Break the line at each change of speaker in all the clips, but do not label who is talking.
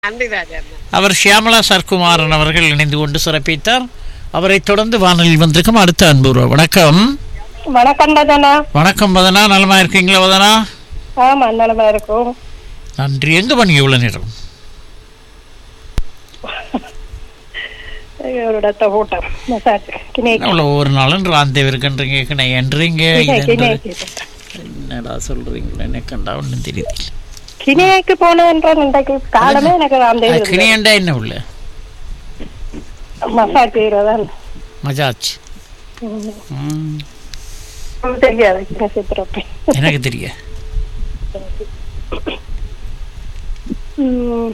நன்றி ராஜா
அவர் ஷியாமலா சர்க்குமாரன் அவர்கள் இணைந்து கொண்டு சிறப்பித்தார் அவரை தொடர்ந்து வானொலியில் வந்திருக்கும் அடுத்த அன்பு வணக்கம்
வணக்கம் ராஜனா
வணக்கம் வதனா நலமா இருக்கீங்களா வதனா
ஆமா நலமா இருக்கும்
நன்றி எங்க பண்ணீங்க இவ்வளவு நேரம்
ஒரு இடத்த கூட்டம் மசாஜ் கிணேக்கு
அவ்வளோ ஒவ்வொரு நாளும் ராந்தே இருக்குன்றீங்க கிணை என்றீங்க இது என்று-
கிணேக்கு
என்னடா சொல்றீங்களா என்ன கண்டா ஒன்றும் தெரியுது
கிணேக்கு போனேன்ற இன்றைக்கு காலமே எனக்கு அந்த
அது கிணியண்டா என்ன உள்ள
மசாஜ் செய்யறதான்
மஜாச் ம்,
தெரியாது கிணே சித்திரப்பை
எனக்கு தெரிய
உம்.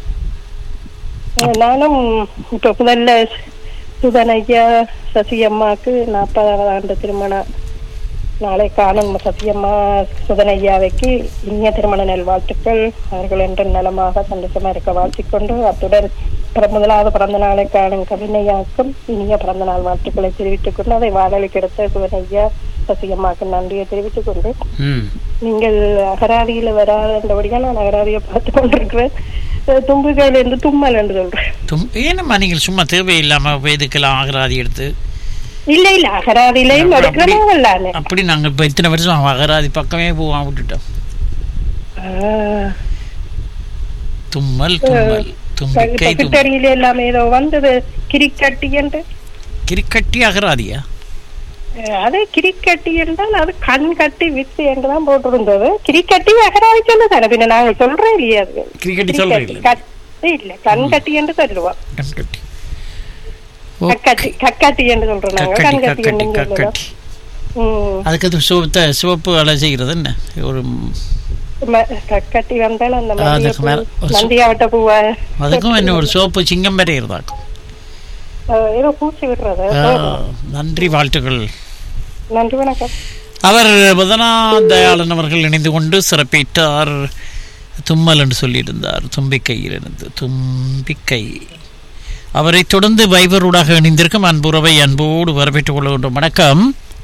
நானும் இப்போ முதல்ல சுதனையா சசியம்மாக்கு நாற்பதாவது ஆண்டு திருமணம் நாளை காணும் சசியம்மா சுதனையாவைக்கு இனிய திருமண நல்வாழ்த்துக்கள் அவர்கள் என்று நலமாக சந்தோஷமா இருக்க வாழ்த்திக்கொண்டு அத்துடன் பிற- முதலாவது பிறந்த நாளை காணும் கவினையாக்கும் இனிய பிறந்த நாள் வாழ்த்துக்களை தெரிவித்துக் கொண்டு அதை வாடகைக்கு எடுத்த சுதனையா சசியம்மாக்கு நன்றியை தெரிவித்துக் கொண்டு
ம்
நீங்கள் அகராதியில வராதபடியா நான் அகராதியை பார்த்து கொண்டிருக்கிறேன் அஹ் தும்புகையில இருந்து தும்மல் என்று சொல்றேன்
தும் ஏனம்மா நீங்கள் சும்மா தேவையில்லாம போய் இதுக்கெல்லாம் ஆகராதி எடுத்து
இல்ல இல்ல அகராதியிலையும்
அப்படி-
எடுக்கிறவங்க நானு
அப்படி நாங்கள் இப்போ இத்தனை வருஷம் அகராதி பக்கமே போவான் விட்டுட்டோம்
ஆஹ்
தும்மல் தும்மல் தும்பிக்கை தும்மல்
செக்ரட்டரியில எல்லாமே ஏதோ வந்தது கிரிக்கட்டி என்று
கிரிக்கட்டி அகராதியா
அஹ் அது கிரிக்கட்டி என்றால் அது கண் கட்டி வித்து என்றுதான் போட்டிருந்தது கிரிக்கட்டி அகராதி சொல்லுதானே பின்ன நாங்க சொல்றேன் இல்லையா அது
கிரிக்கெட்டி
கிரிக்கட்டி.
சொல்றீங்களா
கட்- இல்ல கண் கட்டி என்று சொல்லுவோம்
கண்கட்டி
கக்காட்டி கக்காட்டி என்று சொல்றோம் நாங்க
கக்கட்டி
கண் கட்டி
கக்கட்டி
என்று சொல்லுவோம்
கக்கட்டி
உம்
அதுக்கு அது சிவத்த சிவப்பு அலை செய்கிறது என்ன ஒரு
ம- கட்டி வந்தால் அந்த
ஆ, அதுக்கு மேல
மல்லிகைப்பூ,
ஒரு சு-
நந்தியாவட்ட பூவா
அதுக்கும் என்ன ஒரு சிவப்பு சிங்கம் வரைகிறதாக்கும்
அஹ் ஏதோ பூச்சி விடுறது
நன்றி வாழ்த்துக்கள்
நன்றி வணக்கம்
அவர் வதனா தயாளன் அவர்கள் இணைந்து கொண்டு சிறப்பித்தார் தும்மல் என்று சொல்லியிருந்தார் தும்பிக்கையில் இருந்து தும்பிக்கை அவரை தொடர்ந்து வைபரூடாக இணைந்திருக்கும் அன்புறவை அன்போடு வரவேற்றுக் கொள்கின்றோம் வணக்கம்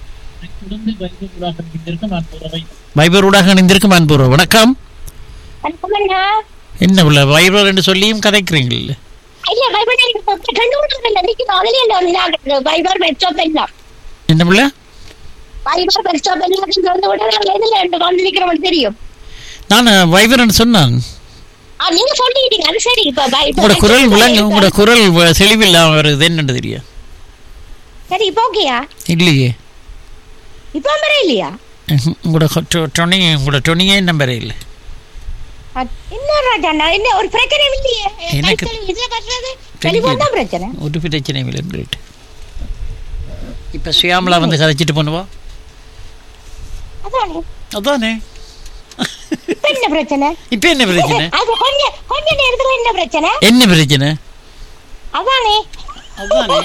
வைபரூடாக இணைந்திருக்கும் அன்புறவு வணக்கம்
வணக்கம்ண்ணா.
என்ன உள்ள வைபர் என்று சொல்லியும் கதைக்கிறீங்கள்
ஐயா, வைபர் எனக்கு இப்ப ரெண்டு மூணு நாள் நினைக்குது. அதுலயே இந்த ஒரு நாள் இருக்கு. வைபர் பெட்ரோல் எல்லாம்.
என்ன உள்ள
வைபர் பெட்ரோல் எல்லாம் திறந்து விட்டா நாங்க எதுல ரெண்டு வந்து நிக்கிறோம்னு தெரியும்.
நான் வைபர் என்று சொன்னான்
ஆ, நீங்க சொல்லிட்டீங்க. அது சரி. இப்ப வைபர்
உங்களோட குரல்
பெட்ரோல்
விளங்கு
எல்லாம்
உங்களோட குரல் வ- தெளிவில்லாம வருது என்னன்னு தெரியும்
சரி, இப்ப ஓகேயா?
இல்லையே
இப்ப வர இல்லையா?
ம்ஹும். உங்களோட கொ- டொனி உங்களோட டொனியே நம்பர் இல்லை
ஆ, என்ன ராஜாண்ணா? என்ன ஒரு பிரச்சனையும் இல்லையே?
எனக்கு-
கை கழுவி இதுல கட்டுறது? டெலிஃபோன் தான் பிரச்சனை.
ஒரு பிரச்சனையும் இல்லை ரைட் இப்போ சுயாமலா வந்து கதைச்சிட்டு பண்ணுவா
அதானே.
அதானே
இப்ப என்ன பிரச்சனை?
இப்போ என்ன பிரச்சனை
அது கொஞ்ச கொஞ்ச நேரத்துல என்ன பிரச்சனை?
என்ன பிரச்சனை
அதானே.
அதானே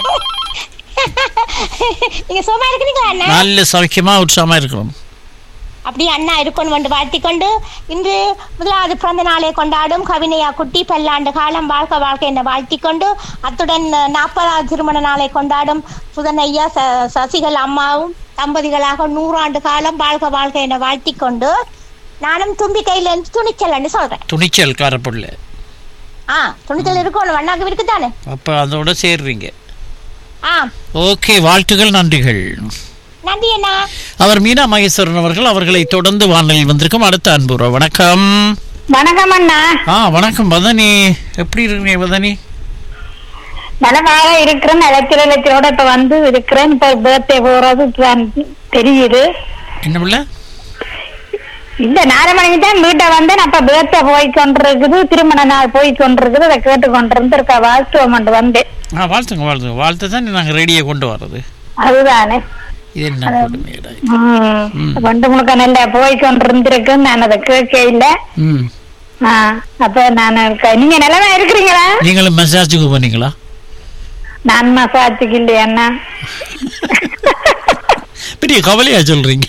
நீங்க சும்மா இருக்கிறீங்களா அண்ணா
நல்ல சௌக்கியமா உற்சாகமா இருக்கிறோம்
அப்படி அண்ணா இருக்கணும் என்று வாழ்த்திக்கொண்டு இன்று முதலாவது பிறந்த நாளை கொண்டாடும் கவினையா குட்டி பல்லாண்டு காலம் வாழ்க வாழ்க்கை என வாழ்த்திக்கொண்டு அத்துடன் நாற்பதாவது திருமண நாளை கொண்டாடும் சுதனையா ச சசிகள் அம்மாவும் தம்பதிகளாக நூறாண்டு காலம் வாழ்க வாழ்க்கை என வாழ்த்திக்கொண்டு நானும் தும்பி கையில இருந்து துணிச்சல் என்று சொல்றேன்
துணிச்சல் காரப்புள்ள
ஆ துணிச்சல் இருக்கணும் அண்ணாக்கு இருக்குதானே
அப்போ அதோட சேர்றீங்க
ஆ
ஓகே வாழ்த்துகள் நன்றிகள்
நன்றி அண்ணா
அவர் மீனா மகேஸ்வரன் அவர்கள் அவர்களை தொடர்ந்து வானலில் வந்திருக்கும் அடுத்த அன்புற வணக்கம்
வணக்கம் அண்ணா
ஆ வணக்கம் வதனி எப்படி இருக்கீங்க வதனி
நலமாக இருக்கிறேன் நலத்திலத்திலோட இப்ப வந்து இருக்கிறேன் இப்ப பர்த்டே போறது இப்பதான் தெரியுது
என்ன பிள்ள
இந்த நாலு மணிக்கு தான் வீட்டை வந்தேன் அப்ப பர்த்டே போய் கொண்டிருக்குது திருமண நாள் போய் கொண்டிருக்குது அதை கேட்டு கொண்டிருந்து இருக்க வாழ்த்துவம் கொண்டு வந்தேன்
ஆ வாழ்த்துங்க வாழ்த்துங்க வாழ்த்து தான் நாங்கள் ரெடியாக கொண்டு வர்றது
அதுதானே
இது என்ன கொடுமையடா இது.
உம் ரெண்டு முழுக்க நல்லா போய் கொண்டிருந்திருக்கு நான் அதை கேட்க இல்ல
ம்
ஆ, அப்ப நான் இருக்க- நீங்க நிலமா இருக்கிறீங்களா
நீங்களும் மெசேஜுக்கு போனீங்களா
நான் மசாஜுக்கு இல்லையா அண்ணா
பெரிய கவலையா சொல்றீங்க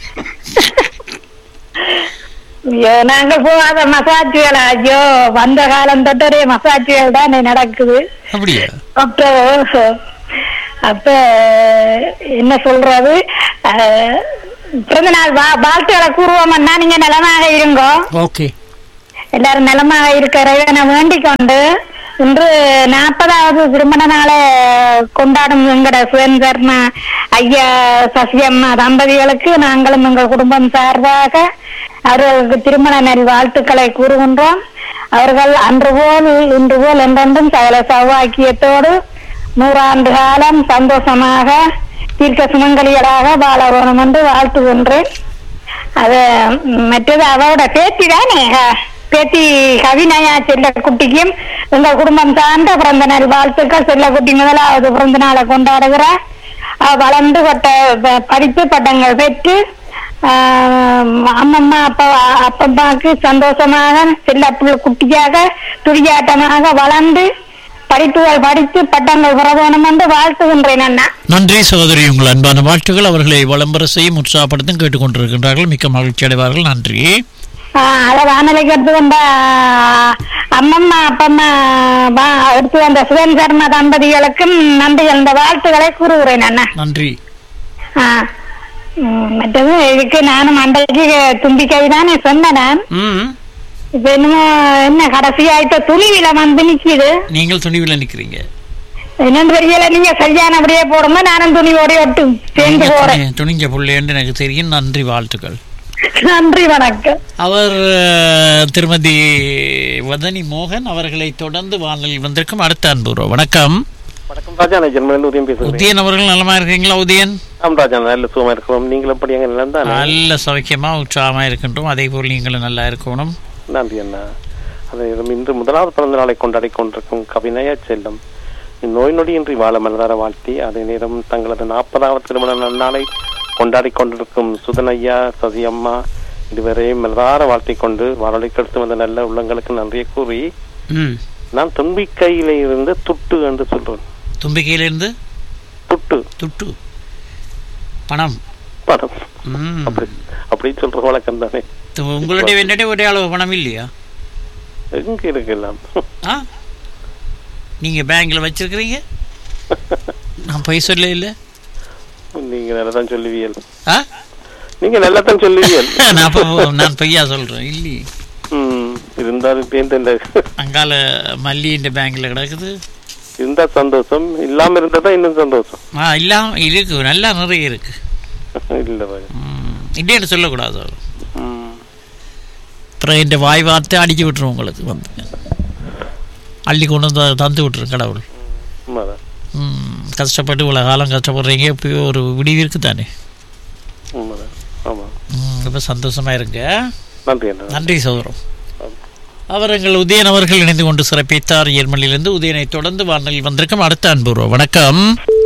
ஐயோ நாங்க போகாத மசாஜ்கள் ஐயோ வந்த காலம் தொட்டரே மசாஜ்கள் தான் நடக்குது
அப்படியா
அப்போ அப்ப என்ன சொல்றது அஹ், பிறந்த நாள் வா வாழ்த்துக்களை கூறுவோம்னா நீங்க நலமாக இருங்கோ
ஓகே
எல்லாரும் நலமாக இருக்க இறைவனை வேண்டிக் கொண்டு இன்று நாற்பதாவது திருமண நாளை கொண்டாடும் எங்கட சுதந்திரன ஐயா சசியம்மா தம்பதிகளுக்கு நாங்களும் எங்கள் குடும்பம் சார்பாக அவர்களுக்கு திருமண நல் வாழ்த்துக்களை கூறுகின்றோம் அவர்கள் அன்று போல் இன்று போல் என்றென்றும் சகல சௌவாக்கியத்தோடு நூறாண்டு காலம் சந்தோஷமாக தீர்க்க சுமங்கலிகளாக வாழ வேணும் என்று வாழ்த்துகின்றேன் அது ம், மற்றது அவரோட பேத்தி தானே க- பேத்தி கவினயா செல்ல குட்டிக்கும் எங்கள் குடும்பம் சார்ந்த பிறந்த நாள் வாழ்த்துக்கள் செல்ல குட்டி முதலாவது பிறந்த நாளை கொண்டாடுகிறார் அவ வளர்ந்து பட்ட ப- படிப்பு பட்டங்கள் பெற்று ஆஹ், அம்மம்மா அப்பா அப்பம்மாக்கு சந்தோஷமாக செல்ல பிள்ளை குட்டியாக துடியாட்டமாக வளர்ந்து படிப்புகள் படித்து பட்டங்கள் பெற வேணும் என்று வாழ்த்துகின்றேன் அண்ணா
நன்றி சகோதரி உங்கள் அன்பான வாழ்த்துக்கள் அவர்களை வளம்பர செய்யும் உற்சாகப்படுத்தும் கேட்டுக்கொண்டிருக்கின்றார்கள் மிக்க மகிழ்ச்சி அடைவார்கள் நன்றி
ஆஹ் அத வானொலிக்கு எடுத்து வந்த அம்மம்மா அப்பம்மா வா- எடுத்து வந்த சுதன் சர்மா தம்பதிகளுக்கும் நன்றி அந்த வாழ்த்துக்களை கூறுகிறேன் அண்ணா
நன்றி
ஆஹ் உம், மற்றது இதுக்கு நானும் அன்றைக்கு தும்பிக்கை தானே சொன்னேன் நான்.
ம்
இப்ப என்னமோ என்ன கடைசியா இப்ப துணிவில வந்து நிக்குது
நீங்கள் துணிவில் நிற்கிறீங்க
என்னன்னு தெரியல நீங்க சரியானபடியே போடுங்க நானும் துணியோட ஒட்டு சேர்ந்து
நீங்க
போறேன்
துணி- துணிஞ்ச புள்ளை என்று எனக்கு தெரியும் நன்றி வாழ்த்துக்கள்
நன்றி வணக்கம்
அவர் அஹ், திருமதி வதனி மோகன் அவர்களை தொடர்ந்து வானலில் வந்திருக்கும் அடுத்த அன்புறோ வணக்கம்
வணக்கம் ராஜா நான் ஜெர்மனிலிருந்து உதயம் பேசுகிறேன்
உதயன் அவர்கள் நலமா இருக்கீங்களா உதயன்
ஆம் ராஜா நல்ல சுகமா இருக்கிறோம் நீங்கள் எப்படி எங்க நிலம் தானே
நல்ல சௌக்கியமா உற்சாகமா இருக்கின்றோம் அதே போல் நீங்களும் நல்லா இருக்கணும்
நன்றி அண்ணா அதே நேரம் இன்று முதலாவது பிறந்த நாளை கொண்டாடி கொண்டிருக்கும் கவினய செல்லம் நோய் நொடியின்றி வாழ மனதார வாழ்த்தி அதே நேரம் தங்களது நாற்பதாவது திருமண நன்னாளை கொண்டாடி கொண்டிருக்கும் சுதனையா சசியம்மா இதுவரையும் மனதார வாழ்த்திக் கொண்டு வானொலிக்கு எடுத்து வந்த நல்ல உள்ளங்களுக்கு நன்றியை கூறி
ம்
நான் தும்பிக்கையில இருந்து துட்டு என்று சொல்றேன்
தும்பிக்கையிலிருந்து
துட்டு
துட்டு பணம்
பணம்
ம்
அப்படி அப்படி சொல்ற வழக்கம் தானே
து- உங்களுடைய என்னுடைய ஒரே அளவு பணம் இல்லையா
எங்க இருக்கலாம்
ஆ நீங்க பேங்க்ல வச்சிருக்கிறீங்க நான் போய் சொல்ல இல்லை
நீங்க நல்லதான் சொல்லுவியல்
ஆ
நீங்க நல்லதான் சொல்லுவியல்
நான் அப்போ நான் பொய்யா சொல்றேன் இல்லையே
ம் இருந்தாலும் பேந்த
அங்கால மல்லியின் பேங்க்ல கிடக்குது
இருந்தா சந்தோஷம் இல்லாம இருந்தா இன்னும் சந்தோஷம்
ஆ இல்லாம இருக்கு நல்லா நிறைய இருக்கு
இல்ல பாரு.
ம், இல்லைன்னு சொல்லக்கூடாது
ம்.
அப்புறம் என் வாய் வார்த்தை அடிச்சு விட்டுரும் உங்களுக்கு வந்து அள்ளி கொண்டு வந்து தந்து விட்டுரும் கடவுள்
உண்மைதான்
ம், கஷ்டப்பட்டு இவ்வளோ காலம் கஷ்டப்படுறீங்க இப்போ ஒரு விடிவு இருக்கு தானே
உண்மைதான் ஆமா
இப்போ சந்தோஷமா இருங்க
நன்றி அண்ணா
நன்றி சகோதரம் அவர் எங்கள் உதயன் அவர்கள் இணைந்து கொண்டு சிறப்பித்தார் ஏர்மலிலிருந்து உதயனை தொடர்ந்து வானலில் வந்திருக்கும் அடுத்த அன்புருவ வணக்கம்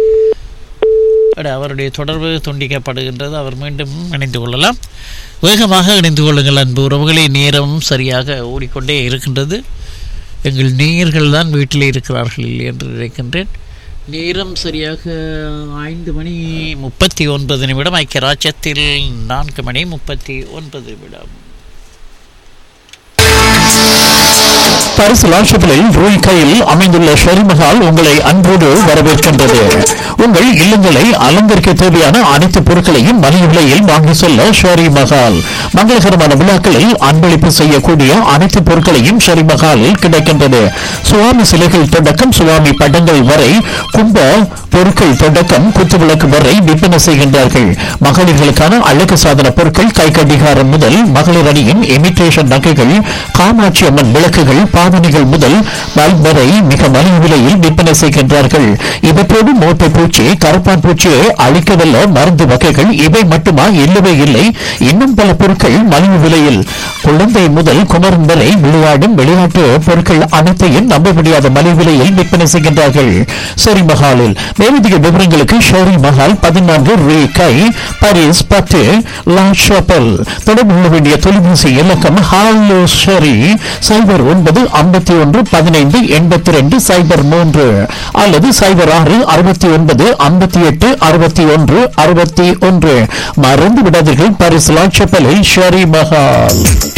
அட, அவருடைய தொடர்பு துண்டிக்கப்படுகின்றது அவர் மீண்டும் இணைந்து கொள்ளலாம் வேகமாக இணைந்து கொள்ளுங்கள் அன்பு உறவுகளே நேரம் சரியாக ஓடிக்கொண்டே இருக்கின்றது எங்கள் நேயர்கள் தான் வீட்டில் இருக்கிறார்கள் இல்லை என்று நினைக்கின்றேன் நேரம் சரியாக ஐந்து மணி முப்பத்தி ஒன்பது நிமிடம் ஐக்கிய ராஜ்யத்தில் நான்கு மணி முப்பத்தி ஒன்பது நிமிடம்
பரிசு லாட்சப்பிலில் ரூய் கையில் அமைந்துள்ள ஷெரிமஹால் உங்களை அன்போடு வரவேற்கின்றது உங்கள் இல்லங்களை அலங்கரிக்க தேவையான அனைத்து பொருட்களையும் மலிவு விலையில் வாங்கி செல்ல ஷெரி மஹால் மங்களகரமான விழாக்களில் அன்பளிப்பு செய்யக்கூடிய அனைத்து பொருட்களையும் ஷெரி மஹாலில் கிடைக்கின்றது சுவாமி சிலைகள் தொடக்கம் சுவாமி படங்கள் வரை கும்ப பொருட்கள் தொடக்கம் குத்துவிளக்கு வரை விற்பனை செய்கின்றார்கள் மகளிர்களுக்கான அழகு சாதன பொருட்கள் கை கடிகாரம் முதல் மகளிர் அணியின் இமிட்டேஷன் நகைகள் காமாட்சி அம்மன் விளக்குகள் பாவனைகள் முதல் பல்ப் வரை மிக மலிவு விலையில் விற்பனை செய்கின்றார்கள் இவற்றோடு மோட்டை பூச்சி கருப்பான் பூச்சியை அழிக்கவல்ல மருந்து வகைகள் இவை மட்டுமா இல்லவே இல்லை இன்னும் பல பொருட்கள் மலிவு விலையில் குழந்தை முதல் குமரன் வரை விளையாடும் விளையாட்டு பொருட்கள் அனைத்தையும் நம்ப முடியாத மலிவு விலையில் விற்பனை செய்கின்றார்கள் ஷெரி மஹாலில் மேலதிக விவரங்களுக்கு ஷெரி மஹால் பதினான்கு ரீ கை பாரிஸ் பத்து லா ஷாப்பல் தொடர்பு கொள்ள வேண்டிய தொலைபேசி இலக்கம் ஹாலோ ஷெரி சைபர் ஒன்பது ஐம்பத்தி ஒன்று பதினைந்து எண்பத்தி ரெண்டு சைபர் மூன்று அல்லது சைபர் ஆறு அறுபத்தி ஒன்பது ஐம்பத்தி எட்டு அறுபத்தி ஒன்று அறுபத்தி ஒன்று மறந்து விடாதீர்கள் பாரிஸ் லா ஷாப்பலில் ஷெரி மஹால்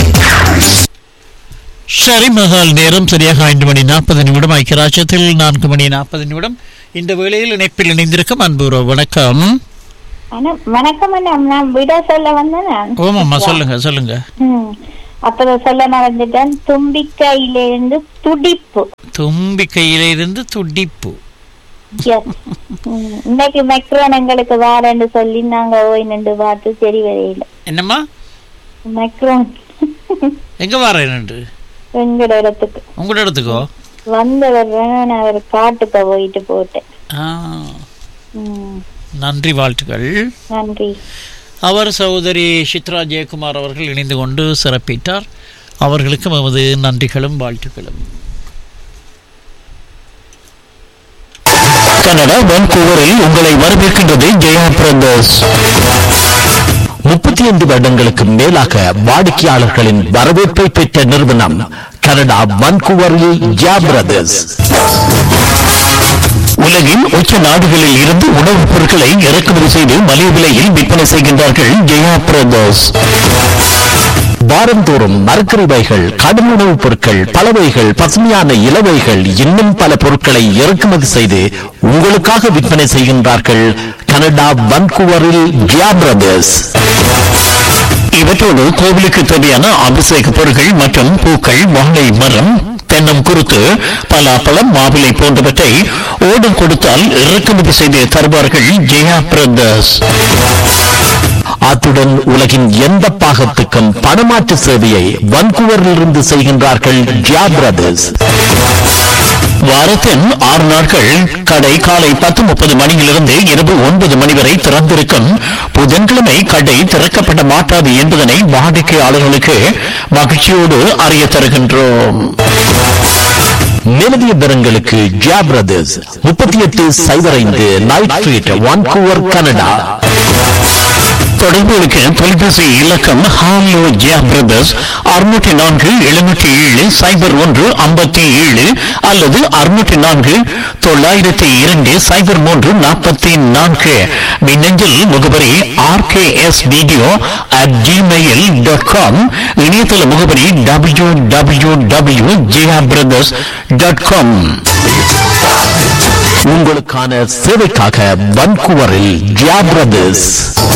சரி மகால் நேரம் சரியாக ஐந்து மணி நாற்பது நிமிடம் ஐக்கியராஜ்யத்தில் நான்கு மணி நாற்பது நிமிடம் இந்த வேளையில் இணைப்பில் இணைந்திருக்கும் அன்பு உறவு. வணக்கம்
வணக்கம் அண்ணா நான் விட சொல்ல வந்தேன் நான்
ஓமாம்மா சொல்லுங்க சொல்லுங்க
ம்.
அப்ப சொல்ல மறந்துட்டேன் தும்பிக்கையிலிருந்து துடிப்பு
தும்பிக்கையில இருந்து துடிப்பு
Yes. ம், இன்னைக்கு மெக்ரோன் எங்களுக்கு வாரன்னு சொல்லி நாங்க போய் நின்று பார்த்து சரி வரையில
என்னம்மா
மெக்ரோன்
எங்க வரேன்னு
எங்கட இடத்துக்கு
உங்களோட இடத்துக்கோ
வந்தவர் வேணும் அவர் காட்டுக்க போயிட்டு போட்டேன்
ஆ,
ம்,
நன்றி வாழ்த்துக்கள்
நன்றி
அவர் சகோதரி சித்ரா ஜெயக்குமார் அவர்கள் இணைந்து கொண்டு சிறப்பித்தார் அவர்களுக்கும் எமது நன்றிகளும் வாழ்த்துக்களும்
கனடா வான்கூவரில் உங்களை வரவேற்கின்றது ஜெயா பிரதர்ஸ் முப்பத்தி ஐந்து வருடங்களுக்கு மேலாக வாடிக்கையாளர்களின் வரவேற்பை பெற்ற நிறுவனம் கனடா வான்கூவரில் ஜெயா பிரதர்ஸ் உலகின் உச்ச நாடுகளில் இருந்து உணவுப் பொருட்களை இறக்குமதி செய்து மலிவு விலையில் விற்பனை செய்கின்றார்கள் ஜெயா பிரதர்ஸ் வாரந்தோறும் மரக்கறிவைகள் கடும் உணவுப் பொருட்கள் பலவைகள் பசுமையான இலவைகள் இன்னும் பல பொருட்களை இறக்குமதி செய்து உங்களுக்காக விற்பனை செய்கின்றார்கள் கனடா வன்கூவரில் ஜியா பிரதர்ஸ் இவற்றோடு கோவிலுக்கு தேவையான அபிஷேக பொருட்கள் மற்றும் பூக்கள் வாழை மரம் தென்னம் குருத்து பலாப்பழம் மாவிலை போன்றவற்றை ஓடம் கொடுத்தால் இறக்குமதி செய்து தருவார்கள் ஜெயா பிரதர்ஸ் அத்துடன் உலகின் எந்த பாகத்துக்கும் பணமாற்று சேவையை வன்கூவரிலிருந்து செய்கின்றார்கள் ஜியா பிரதர்ஸ் வாரத்தின் ஆறு நாட்கள் கடை காலை பத்து முப்பது மணியிலிருந்து இரவு ஒன்பது மணி வரை திறந்திருக்கும் புதன்கிழமை கடை திறக்கப்பட மாட்டாது என்பதனை வாடிக்கையாளர்களுக்கு மகிழ்ச்சியோடு அறிய தருகின்றோம் மேலதிக விவரங்களுக்கு ஜியா பிரதர்ஸ் முப்பத்தி எட்டு சைபர் ஐந்து நைட் ஸ்ட்ரீட் வான்கூவர் கனடா தொடர்புகளுக்கு தொலைபேசி இலக்கம் ஹாலோ ஜியா பிரதர்ஸ் அறுநூற்றி நான்கு எழுநூற்றி ஏழு சைபர் ஒன்று ஐம்பத்தி ஏழு அல்லது அறுநூற்றி நான்கு தொள்ளாயிரத்தி இரண்டு சைபர் மூன்று நாற்பத்தி நான்கு மின்னஞ்சல் முகவரி RKS video at Gmail dot com இணையதள முகவரி W W W Jiya brothers dot com உங்களுக்கான சேவைக்காக வன்கூவரில் ஜியா பிரதர்ஸ்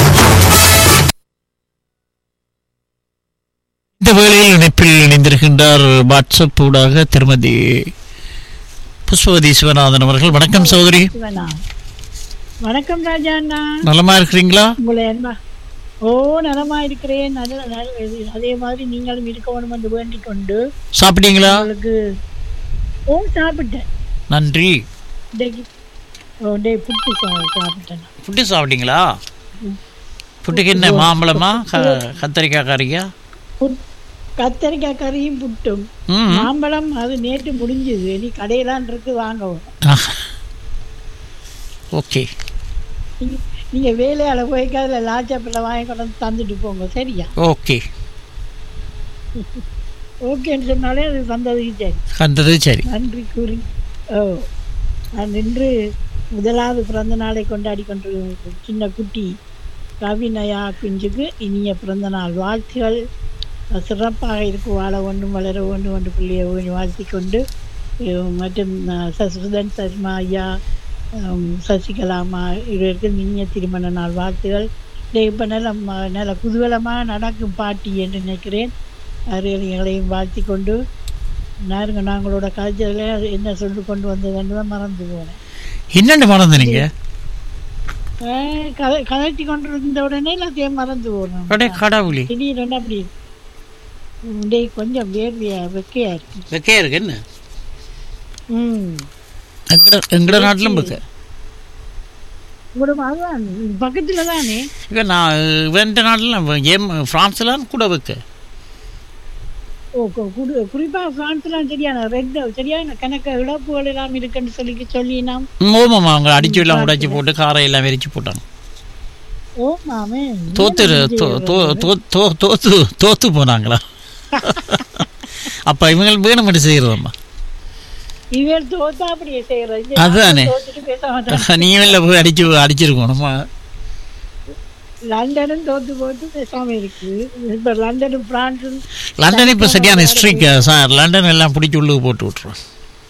இந்த வேளையில் இணைப்பில் இணைந்திருக்கின்றார் வாட்ஸ்அப் ஊடாக திருமதி புஷ்பவதி சிவநாதன் அவர்கள் வணக்கம் சகோதரி
சிவனா வணக்கம் ராஜா அண்ணா
நலமா இருக்கிறீங்களா
உங்களை அன்பா ஓ நலமா இருக்கிறேன் நல்ல நல்ல- அதே மாதிரி நீங்களும் இருக்கணும் என்று வேண்டிக் கொண்டு
சாப்பிட்டீங்களா
உங்களுக்கு ஓ சாப்பிட்டேன்
நன்றி
இன்றைக்கு ஓ டே புட்டு சா- சாப்பிட்டேன்
புட்டு சாப்பிட்டீங்களா புட்டுக்கு என்ன மாம்பழமா க- கத்தரிக்காய் கறியா
புட்- கத்தரிக்காய் கறியும் புட்டும்
ம்
மாம்பழம் அது நேற்று முடிஞ்சது இனி கடையெல்லாம் இருக்கு வாங்கவும்
ஓகே
நீங்க- நீங்க வேலையால போய்க்கு அதில் லாச்சாப்பில் வாங்கி கொண்டு வந்து தந்துட்டு போங்க சரியா
ஓகே
ஓகேன்னு சொன்னாலே அது தந்ததுக்கு சரி
கண்டது சரி
நன்றி கூறி ஓ நான் இன்று முதலாவது பிறந்த நாளை கொண்டாடி கொண்டு சின்ன குட்டி கவிநயா குஞ்சுக்கு இனிய பிறந்த நாள் வாழ்த்துகள் சிறப்பாக இருக்கும் வாழ ஒன்றும் வளர ஒன்று ஒன்று பிள்ளையை வாழ்த்தி கொண்டு அஹ், மற்றும் அஹ், சசுதன் சர்மா ஐயா அஹ், சசிகலா அம்மா இருவருக்கும் இனிய திருமண நாள் வாழ்த்துகள் இதை இப்போ நல்ல ம- நல்ல குதூகலமாக நடக்கும் பாட்டி என்று நினைக்கிறேன் அறிஞர்களையும் வாழ்த்தி கொண்டு நாருங்க நாங்களோட கல்ச்சரில் என்ன சொல்லி கொண்டு வந்ததுன்னு தான் மறந்து போனேன்
என்னென்ன மறந்து நீங்க
அஹ் கதை கதைச்சி கொண்டு இருந்த உடனே எல்லாத்தையும் மறந்து போனோம்
அடே கடவுளி
திடீர்னு அப்படி டேய் கொஞ்சம் வேர்வையா வெக்கையா இருக்கு
வெக்கையா இருக்கு என்ன
ம்
எங்கட எங்கட நாட்டிலும் வெக்க
உங்களோட அதுதான் பக்கத்துல தானே
இப்போ நான் வேண்ட நாட்டில் ஏம் ஃப்ரான்ஸ்லாம் கூட வைக்க
ஓ கு- குடு- குறிப்பா பிரான்ஸ்லாம் சரியான ரெட் சரியான கணக்க இழப்புகள் எல்லாம் இருக்குன்னு சொல்லி சொல்லி நாம்
ஓமாம்மா அவங்க அடிச்சு எல்லாம் உடைச்சு போட்டு காரை எல்லாம் வெறிச்சு போட்டாங்க
ஓ மாமே
தோத்து தோ- தோ- தோ- தோ- தோத்து தோத்து போனாங்களா அப்ப இவங்க வேணுமெட்டு செய்யறதம்மா
இவர் தோத்தா அப்படியே செய்யறது
அதுதானே.
தோத்துட்டு பேச மாட்டேன்
நீ வெளில போய் அடிச்சு அடிச்சிருக்கணுமா
லண்டனும் தோத்து போட்டு பேசாம இருக்கு இப்ப லண்டனும் பிரான்ஸும்
லண்டன் இப்ப சரியான ஸ்ட்ரிக் சார் லண்டன் எல்லாம் பிடிச்சி உள்ளுக்கு போட்டு விட்டுரும்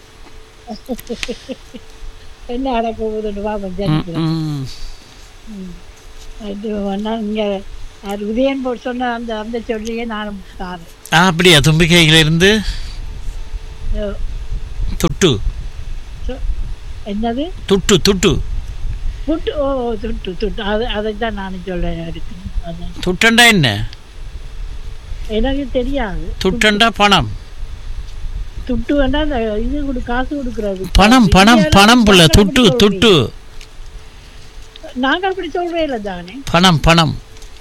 என்ன நடக்க போகுதுன்னு பாப்போம்
ம்,
ஜனிக்கிறேன்
ம்.
இது வேணா இங்க அது உதயன் போட்டு சொன்ன அந்த அந்த சொல்லியே நானும் தாரேன்
ஆ அப்படியா தும்பிக்கையிலிருந்து
அஹ்,
துட்டு
சொ- என்னது
துட்டு துட்டு
புட்டு ஓ ஓ, துட்டு துட்டு அது அதை தான் நானும் சொல்ல இருக்கேன் அதான்.
துட்டண்டா என்ன
எனக்கு தெரியாது
துட்டண்டா பணம்
துட்டு வேண்டாம் அந்த இது கொடு காசு கொடுக்கறது
பணம் பணம் பணம் புள்ள துட்டு துட்டு
நாங்க அப்படி சொல்றே இல்லை தானே
பணம் பணம்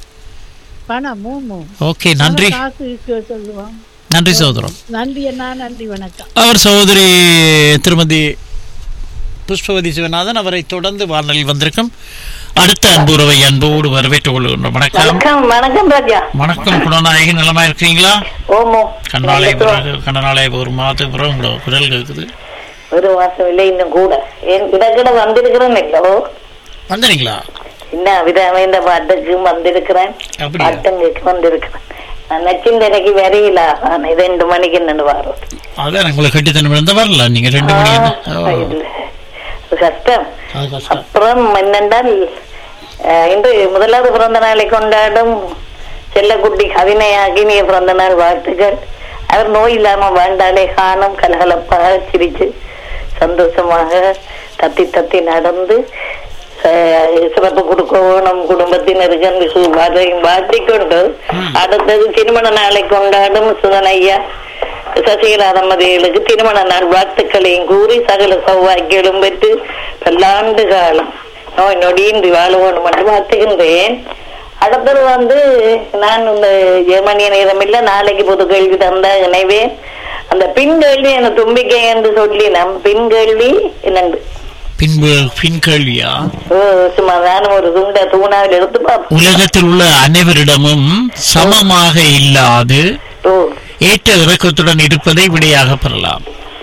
பணம் மூணு
ஓகே நன்றி
காசு கு- சொல்லுவோம்
நன்றி சகோதரம்
நன்றி அண்ணா நன்றி வணக்கம்
அவர் சகோதரி திருமதி புஷ்பவதி சிவநாதன் அவரை தொடர்ந்து வானலில் வந்திருக்கும் அடுத்த அன்புறவை அன்போடு வரவேற்றுக் கொள்கின்றோம் வணக்கம்
வணக்கம் வணக்கம் ராஜா
வணக்கம் குணநாயகி நலமா இருக்கீங்களா
ஓமோ
கண்ணாலய பிறகு கண்ணனாலய ஒரு மாதத்துக்கு பிறகு உங்களோட குரல் கேட்குது
ஒரு மாசம் இல்லை இன்னும் கூட என் கிடக்கிட வந்திருக்கிறேன் இல்லோ
வந்துறீங்களா
என்ன விதமே இந்த பாட்டுக்கு வந்திருக்கிறேன்
அப்படியா
பாட்டும் கேட்க வந்திருக்கிறேன் நான் நச்சிந்தனைக்கு வரையில நான் ரெண்டு மணிக்கு நின்று வரோம்
அதான் உங்களுக்கு கட்டி தண்ணி விழுந்த வரல நீங்க ரெண்டு மணி என்ன? ஓ,
இல்ல அது கஷ்டம்
அது கஷ்டம்
அப்புறம் என்னென்றால் அஹ், இன்று முதலாவது பிறந்த நாளை கொண்டாடும் செல்லக்குட்டி கவினையாகினிய பிறந்த நாள் வாழ்த்துக்கள் அவர் நோய் இல்லாம வாழ்ந்தாலே காணும் கலகலப்பாக சிரிச்சு சந்தோஷமாக தத்தி தத்தி நடந்து அஹ், சிறப்பு கொடுக்க வேணும் குடும்பத்தினருக்கு அந்த சுபாதையும் வாழ்த்திக்கொண்டு அடுத்தது திருமண நாளை கொண்டாடும் சுதனையா சசிகலா தம்பதிகளுக்கு திருமண நாள் வாழ்த்துக்களையும் கூறி சகல சௌவாக்கியலும் பெற்று பல்லாண்டு காலம் நோய் நொடியின்றி வாழ வேண்டும் என்று வாழ்த்துகின்றேன் அடுத்தது வந்து நான் இந்த ஜெர்மனிய நேரம் இல்ல நாளைக்கு பொது கேள்வி தந்த இணைவேன் அந்த பின் கேள்வி எனக்கு தும்பிக்கை என்று சொல்லி நம் பின் கேள்வி என்னண்டு
பின்பு பின் கேள்வியா
ஓ, சும்மா நானும் ஒரு துண்டை தூணாவில் எடுத்து பார்ப்போம்
உலகத்தில் உள்ள அனைவரிடமும் சமமாக இல்லாது
ஓ
ஏற்ற இறக்கத்துடன் இருப்பதை விடையாக பெறலாம்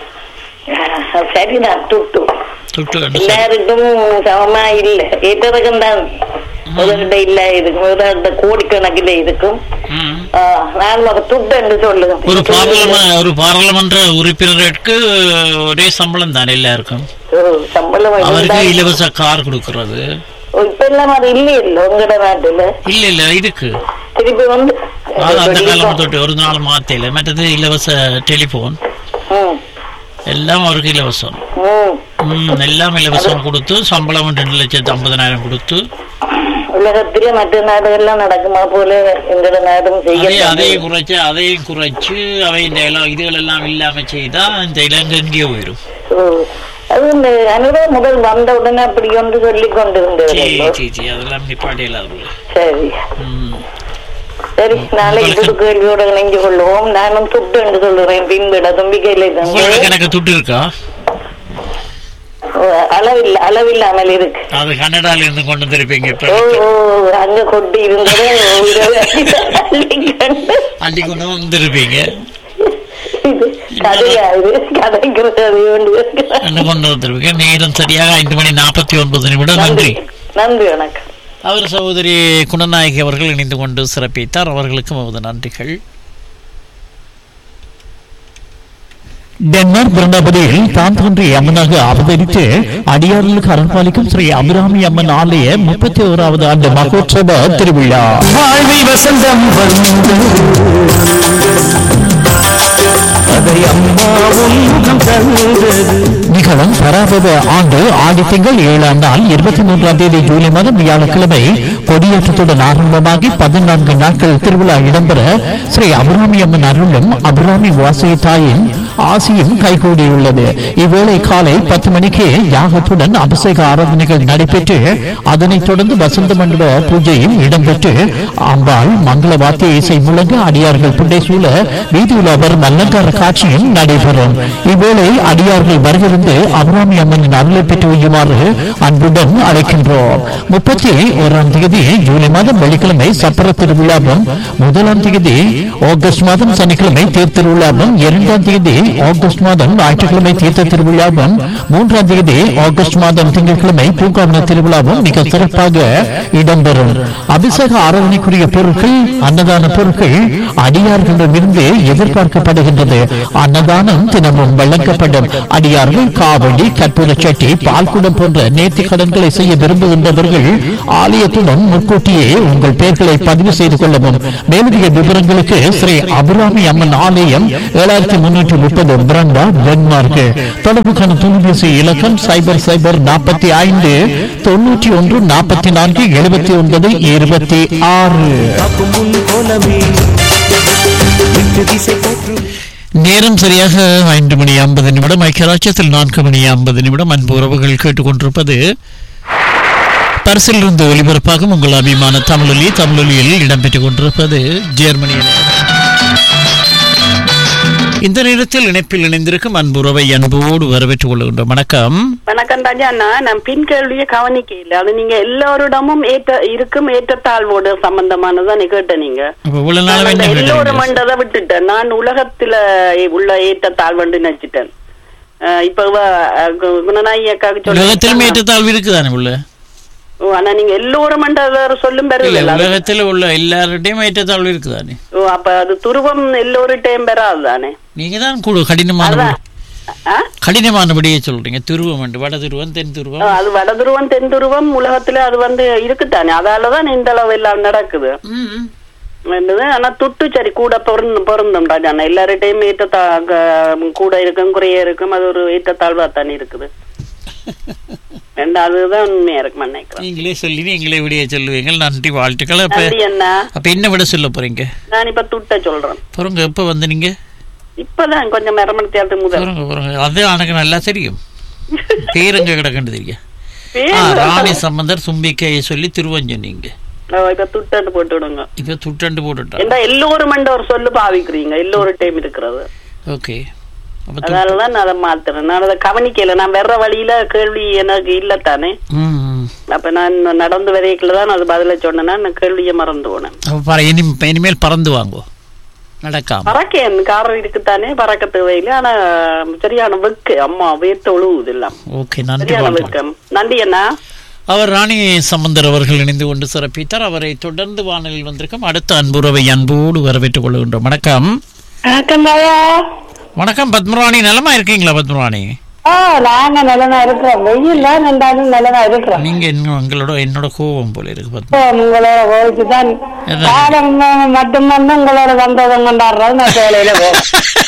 ஆஹ், சரிதான் துட்டு
தொட்டு என்று சொல்.
எல்லாருக்கும் சமமா இல்ல ஏற்றதுக்கும் தான் முதல்கிட்ட இல்ல இருக்கும் முதல்கிட்ட கோடிக்கணக்கில் இருக்கும்
ம்.
ஆஹ், நான் ஒரு துட்டு என்று சொல்லுங்க
ஒரு பாராளுமன்ற ஒரு பாராளுமன்ற உறுப்பினருக்கு ஒரே சம்பளம் தானே எல்லாருக்கும்
ஓ, சம்பளம்
அவருக்கு
இருந்தா-
இலவச கார் கொடுக்கறது
ஓ, இப்ப எல்லாம் அது இல்லையல்ல உங்களோட நாட்டுல
இல்ல இல்ல இருக்கு
திருப்பி வந்து
அது அந்த காலம் தொட்டு ஒரு நாள் மாத்தையில மற்றது இலவச டெலிபோன்
ம்,
எல்லாம் அவருக்கு இலவசம்
ம்.
ம், எல்லாம் இலவசம் கொடுத்து சம்பளம் ரெண்டு லட்சத்து ஐம்பதனாயிரம் கொடுத்து
உலகத்திலே மற்ற நாடுகள்லாம் நடக்குமா போல எங்களோட நாடும்
அதே
செய்ய
அதையும் குறைச்சு அதையும் குறைச்சு அவை இந்த எல்லாம் இதுகள் எல்லாம் இல்லாம செய்தா இந்த இலங்கை எங்கேயோ போயிடும்
ஓ, அது இந்த அனுபவம் முதல் வந்த உடனே அப்படி ஒன்று சொல்லி கொண்டிருந்தது
சீ சீ சீ அதெல்லாம் நிப்பாட்டியல அவர்கள்
சரி
ம்
சரி நாளைக்கு
உங்களுக்கு-
புது கேள்வியோட இணைஞ்சு கொள்வோம் நானும் துட்டு என்று சொல்லுறேன் பின்விட தும்பிக்கையில
உங்களுக்கு
இருந்து
எனக்கு துட்டு இருக்கா
ஓ, அளவில்ல அளவில்லாமல் இருக்கு
அது கன்னடால இருந்து கொண்டு வந்திருப்பீங்க இப்ப
ஓ ஓ, அங்க கொட்டி இருந்தது உயிரை அள்ளிக்கொண்டு
அள்ளி கொண்டு வந்திருப்பீங்க
இது கதையா இது கதைக்கிறது அது வேண்டியது.
என்ன கொண்டு வந்திருப்பீங்க நேரம் சரியாக ஐந்து மணி நாற்பத்தி ஒன்பது நிமிடம் நன்றி
நன்றி வணக்கம்
அவர் சகோதரி குணநாயகி அவர்கள் இணைந்து கொண்டு சிறப்பித்தார் அவர்களுக்கும் நமது நன்றிகள்
ഡെൻമാർക്ക് ഭരണപതിയിൽ താൻ തന്ത്രി അമ്മനാக അവതരിച്ച് അടിയാറിൽ കരൺപാലിക്കും ശ്രീ അഭിരാമി അമ്മൻ ആലയ മുപ്പത്തി ഓരാവത് ആണ്ട് മഹോത്സവ തിരുവിഴ வாழ்வில் வசந்தம் வந்து அதை அம்மாவும் முகம் தந்தது நிகழும் பராபவ ஆண்டு ஆடி திங்கள் ஏழாம் நாள் இருபத்தி மூன்றாம் தேதி ஜூலை மாதம் வியாழக்கிழமை கொடியேற்றத்துடன் ஆரம்பமாகி பதினான்கு நாட்கள் திருவிழா இடம்பெற ஸ்ரீ அபிராமி அம்மன் அருளும் அபிராமி வாசகி தாயின் ஆசியும் கைகூடியுள்ளது இவ்வேளை காலை பத்து மணிக்கு யாகத்துடன் அபிஷேக ஆராதனைகள் நடைபெற்று அதனைத் தொடர்ந்து வசந்த மண்டப பூஜையும் இடம்பெற்று அம்பாள் மங்கள வாத்திய இசை முழங்க அடியார்கள் புண்டை சூழ வீதியில் வரும் அலங்கார காட்சியும் நடைபெறும் இவ்வேளை அடியார்கள் வருகிருந்து அபிராமி அம்மனின் அருளை பெற்று வையுமாறு அன்புடன் அழைக்கின்றோம் முப்பத்தி ஓராம் தேதி ஜூலை மாதம் வெள்ளிக்கிழமை சப்பர திருவிழாவும் முதலாம் தேதி ஆகஸ்ட் மாதம் சனிக்கிழமை தேர் திருவிழாவும் இரண்டாம் தேதி ஆகஸ்ட் மாதம் ஞாயிற்றுக்கிழமை தீர்த்த திருவிழாவும் மூன்றாம் தேதி ஆகஸ்ட் மாதம் திங்கட்கிழமை பூங்காவன திருவிழாவும் மிக சிறப்பாக இடம்பெறும் அபிஷேக ஆராதனைக்குரிய பொருட்கள் அன்னதான பொருட்கள் அடியார்களிடமிருந்து எதிர்பார்க்கப்படுகின்றது அன்னதானம் தினமும் வழங்கப்படும் அடியார்கள் காவடி கற்பூர சட்டி பால்குடம் போன்ற நேர்த்தி கடன்களை செய்ய விரும்புகின்றவர்கள் ஆலயத்துடன் முன்கூட்டியே உங்கள் பெயர்களை பதிவு செய்து கொள்ளவும் மேலதிக விவரங்களுக்கு ஸ்ரீ அபிராமி அம்மன் ஆலயம் ஏழாயிரத்தி முன்னூற்றி முப்பது பிரண்டா டென்மார்க் தொடர்புக்கான தொலைபேசி இலக்கம் சைபர் சைபர் நாற்பத்தி ஐந்து தொண்ணூற்றி ஒன்று நாற்பத்தி நான்கு எழுபத்தி ஒன்பது இருபத்தி ஆறு
நேரம் சரியாக ஐந்து மணி ஐம்பது நிமிடம் ஐக்கியராட்சியத்தில் நான்கு மணி ஐம்பது நிமிடம் அன்பு உறவுகள் கேட்டுக்கொண்டிருப்பது பரிசிலிருந்து ஒலிபரப்பாகும் உங்கள் அபிமான தமிழொலி தமிழொலியில் இடம்பெற்றுக் கொண்டிருப்பது ஜெர்மனியில் இந்த நேரத்தில் இணைப்பில் இணைந்திருக்கும் அன்புறவை அன்போடு வரவேற்றுக் கொள்கின்றோம் வணக்கம்
வணக்கம் ராஜாண்ணா நான் பின் கேள்வியை கவனிக்கல அது நீங்க எல்லாரிடமும் ஏற்ற இருக்கும் ஏற்றத்தாழ்வோடு சம்பந்தமானதான் கேட்ட நீங்க
அப்ப இவ்வளவு நாள்
நான்
என்ன
அந்த எல்லோரும்
கேட்டீங்க?
மண்டதை விட்டுட்டேன் நான் உலகத்துல உள்ள ஏற்றத்தாழ்வுன்னு நினைச்சிட்டேன் அஹ் இப்ப இவ, அஹ், கு- குணநாயகி அக்காவுக்கு
உலகத்திலும்
சொல்லி
ஏற்றத்தாழ்வு இருக்குதானே உள்ள
ஓ, ஆனா நீங்க எல்லோரும் மண்டதை சொல்லும்
இல்ல
பெறல
உலகத்தில் உள்ள எல்லார்டையும் ஏற்றத்தாழ்வு இருக்குதானே
ஓ அப்ப அது துருவம் எல்லோருட்டையும் பெறாது தானே
நீங்க தான் கூட கடினமான
அதான். ஆ?
கடினமானபடியே சொல்றீங்க துருவம் உண்டு வட துருவம் தென் துருவம்
அஹ், அது வட துருவம் தென் துருவம் உலகத்துல அது வந்து இருக்குதானே அதாலதான் இந்த அளவு எல்லாம் நடக்குது என்னது ஆனா துட்டு சரி கூட பொருந்தும் பொருந்தும் ராஜாண்ணா எல்லார்கிட்டையும் ஏற்றத்தா க- கூட இருக்கும் குறைய இருக்கும் அது ஒரு ஏற்றத்தாழ்வா தானே இருக்குது ரெண்டு அதுதான் உண்மையா இருக்கு நினைக்கிறேன்
நீங்களே சொல்லி நீங்களே விடிய சொல்லுவீங்க நன்றி வாழ்த்துக்கள் அப்ப
நன்றி அண்ணா
அப்ப என்ன விட சொல்ல போறீங்க
நான் இப்ப துட்ட சொல்றேன்
பொறுங்க எப்ப வந்து நீங்க
இப்பதான் கொஞ்சம் மரமணித்தியாத்து முதல்
பொறுங்க பொறுங்க அது எனக்கு நல்லா தெரியும் பேருங்க கிடக்கண்டு தெரியும் ஆ,
பேரு-
ராணி சம்பந்தர் தும்பிக்கையை சொல்லி திருவன் சொன்னீங்க
ஓ, இப்ப துட்டன்னு போட்டு விடுங்க
இப்ப துட்டண்டு போட்டுட்டா
என்ன எல்லோரும் மண்ட ஒரு சொல்லு பாவிக்கிறீங்க எல்லோரும் டைம் இருக்கிறது
ஓகே அப்ப து-
அதனாலதான் நான் அதை மாத்துறேன் நான் அதை கவனிக்கல நான் வேற வழியில கேள்வி எனக்கு இல்ல தானே
ம், ம்.
அப்ப நான் நடந்து வரைக்குள்ள தான் அது பதில சொன்னேன்னா நான் கேள்வியை மறந்து போனேன்
அப்ப பாரு, இனி இனிமேல் பறந்து வாங்கோ நடக்காம
பறக்கேன் காரம் இருக்குத்தானே பறக்க தேவையில்லை ஆனா சரியான வெக்கு அம்மா வேர்த்து ஒழுகுது எல்லாம்
ஓகே நன்றி
சரியான
வாழ்த்துக்கள்
வெக்கம் நன்றி அண்ணா
அவர் ராணி சம்பந்தர் அவர்கள் இணைந்து கொண்டு சிறப்பித்தார் அவரை தொடர்ந்து வானலில் வந்திருக்கும் அடுத்த அன்புறவை அன்போடு வரவேற்றுக் கொள்கின்றோம் வணக்கம்
வணக்கம் தாயா
வணக்கம் பத்மராணி நலமா இருக்கீங்களா பத்மராணி
ஓ நாங்க நிலமா இருக்கிறோம் வெயில் தான் நின்றாலும் நிலமா இருக்கிறோம்
நீங்க இன்னும் எங்களோட என்னோட கோபம் போல இருக்கு பத்ம
இப்போ உங்களோட கோவிச்சு தான்
அதான்.
காலம் மட்டும் வந்து உங்களோட வந்ததும் கொண்டாடுறது நான் வேலையில போகும்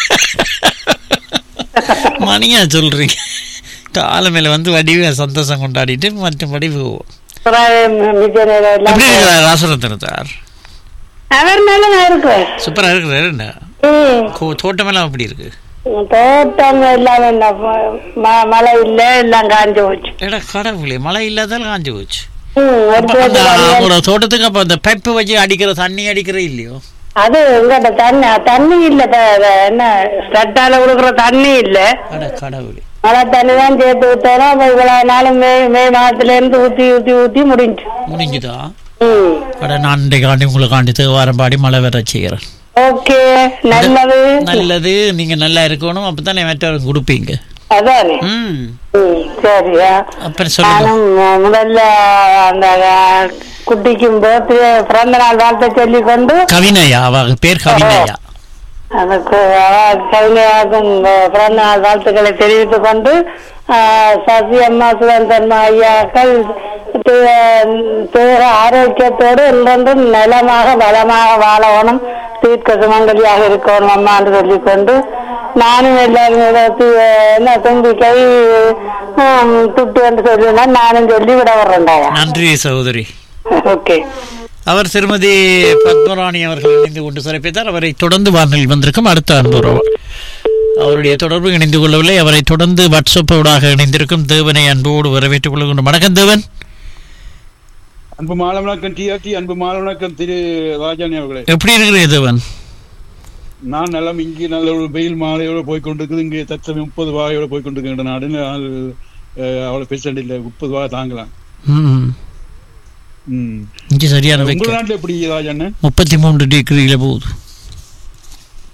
மணியா சொல்றீங்க காலமேல வந்து வடிவ சந்தோஷம் கொண்டாடிட்டு மற்றபடி போவோம்
மிச்சம் எல்லாம்
எப்படி இருக்கிறார் ராசரத்னத்தார்
அவர் நிலமா இருக்கிறேன்
சூப்பரா இருக்கிறாரு என்ன
ம்.
கோ- தோட்டமெல்லாம் அப்படி இருக்கு
தோட்டம் எல்லாம் என்ன ம- மழை இல்ல எல்லாம் காஞ்சு போச்சு
ஏடா கடவுளே மழை இல்லாதாலும் காஞ்சு போச்சு
ம், ஒரு
அப்ப அந்த
தோட்டம் வயல்.
அவங்களோட தோட்டத்துக்கு அப்ப அந்த பைப்பு வச்சு அடிக்கிற தண்ணி அடிக்கிற இல்லையோ
அது எங்கிட்ட தண்ணி தண்ணி இல்ல த- த- என்ன ஸ்டட்டால கொடுக்குற தண்ணி இல்ல
அட கடவுளே
மழை தண்ணி தான் சேர்த்து ஊத்தோம் அப்ப இவ்வளவு நாளும் மே மே மாசத்துல இருந்து ஊத்தி ஊத்தி ஊத்தி முடிஞ்சு
முடிஞ்சுதா
ம்
அட நான் இன்றைக்காண்டி உங்களுக்காண்டி தேவாரம் பாடி மழை வர செய்கிறேன்
ஓகே நல்லது
நல்லது நீங்க நல்லா இருக்கணும் அப்பதானே மற்றவருக்கு கொடுப்பீங்க
அதானே
ம்
ம் சரியா
அப்புறம் சொல்லுங்க
நானும் மு- முதல்ல அந்த அஹ், குட்டிக்கும் போத்து பிறந்த நாள் வாழ்த்தை சொல்லி கொண்டு
கவினையா அவ பேர் கவினையா
அந்த கு- அஹ், கவிஞராக்கும் அஹ், பிறந்த நாள் வாழ்த்துக்களை தெரிவித்துக் கொண்டு அஹ், சசி அம்மா சுதந்திரன் ஐயாக்கள் தி- தேக ஆரோக்கியத்தோடு என்றென்றும் நலமாக வளமாக வாழணும் தீர்க்க சுமங்கலியாக இருக்கணும் அம்மா என்று சொல்லிக்கொண்டு நானும் எல்லாரும் ஏதாவது, அஹ், என்ன தும்பிக்கை ஹம், துட்டு என்று சொல்லினா நானும் சொல்லி விட வர்றேன்டாயா
நன்றி சகோதரி
ஓகே
அவர் திருமதி பத்மராணி அவர்கள் இணைந்து கொண்டு சிறப்பித்தார் அவரை தொடர்ந்து வானொலி வந்திருக்கும் அடுத்த அன்புறவு அவருடைய தொடர்பு இணைந்து கொள்ளவில்லை அவரை தொடர்ந்து வாட்ஸ்அப்போடாக இணைந்திருக்கும் தேவனை அன்போடு வரவேற்றுக் கொள்கின்றோம் வணக்கம் தேவன்
அன்பு மாலை வணக்கம் டிஆர்டி அன்பு மாலை வணக்கம் திரு ராஜாணி அவர்களே
எப்படி இருக்கிறீங்க தேவன்
நான் நலம் இங்கே நல்ல ஒரு வெயில் மாலையோட போய் கொண்டிருக்குது இங்கே தற்சமயம் முப்பது வாயோட போய் கொண்டிருக்கின்ற நாடு நான் அவ்வளவு பேசண்ட் இல்லை முப்பது வாய் தாங்கலாம்
ம்
ம்.
இங்கே சரியான
உங்க
வைக்க
நாட்டுல எப்படி ராஜாண்ணன்
முப்பத்தி மூன்று டிகிரியில போகுது